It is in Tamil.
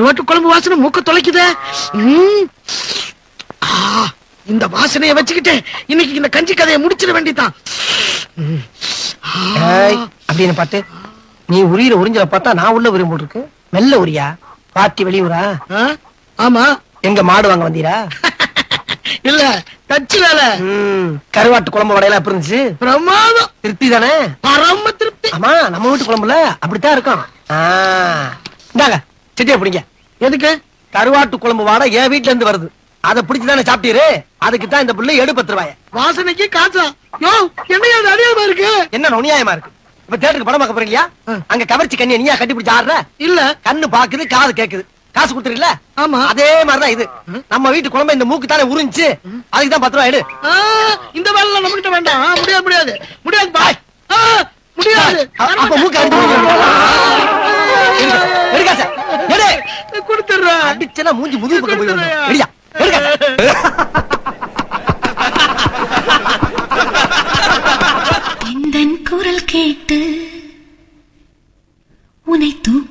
கருவாட்டு குழம்பு வாசனை மூக்க தொலைக்குதே ம். ஆ, இந்த வாசனையை வச்சுக்கிட்டு இன்னைக்கு இந்த கஞ்சி கதையை முடிச்சிட வேண்டியதான் ஏய், அப்படின்னு பார்த்து நீ உரியிற உறிஞ்சல பார்த்தா நான் உள்ள உரியும் போல் இருக்கு மெல்ல உரியா பாட்டி வெளியூரா ஆமா எங்க மாடு வாங்க வந்தீரா இல்ல தச்சு வேலை ம், கருவாட்டு குழம்பு வடையெல்லாம் எப்படி இருந்துச்சு பிரமாதம் திருப்தி தானே பரம திருப்தி ஆமா நம்ம வீட்டு குழம்புல அப்படித்தான் இருக்கும் ஆ, இந்தாங்க சிட்டியை பிடிங்க எதுக்கு கருவாட்டு குழம்பு வாடை என் வீட்டுல இருந்து வருது அதை பிடிச்சு தானே சாப்பிட்டீரு அதுக்கு தான் இந்த புள்ள எடு பத்து ரூபாய வாசனைக்கு காசா யோ என்னையா அது அநியாயமா இருக்கு என்ன நுணியாயமா இருக்கு இப்ப தேட்டருக்கு படம் பார்க்க போறீங்களா ஆ. அங்க கவர்ச்சி கண்ணிய நீயா கட்டி பிடிச்சு ஆடுற இல்ல கண்ணு பாக்குது காது கேக்குது காசு கொடுத்துருல ஆமா அதே மாதிரிதான் இது நம்ம வீட்டு குழம்பு இந்த மூக்கு தானே உறிஞ்சு அதுக்கு தான் பத்து ரூபாய் எடு ஆ, இந்த வேலை நம்ம கிட்ட வேண்டாம் ஆ, முடியாது முடியாது முடியாது பாய் ஆ, முடியாது அப்ப மூக்கு அடிச்சு எடுக்கா சார் எடு கொடுத்துடுறேன் அடிச்சனா மூஞ்சி முதுகு பக்கம் போய் விழுந்துரும். எடுயா எடுக்கா எந்தன் குரல் கேட்டு உனை தூக்க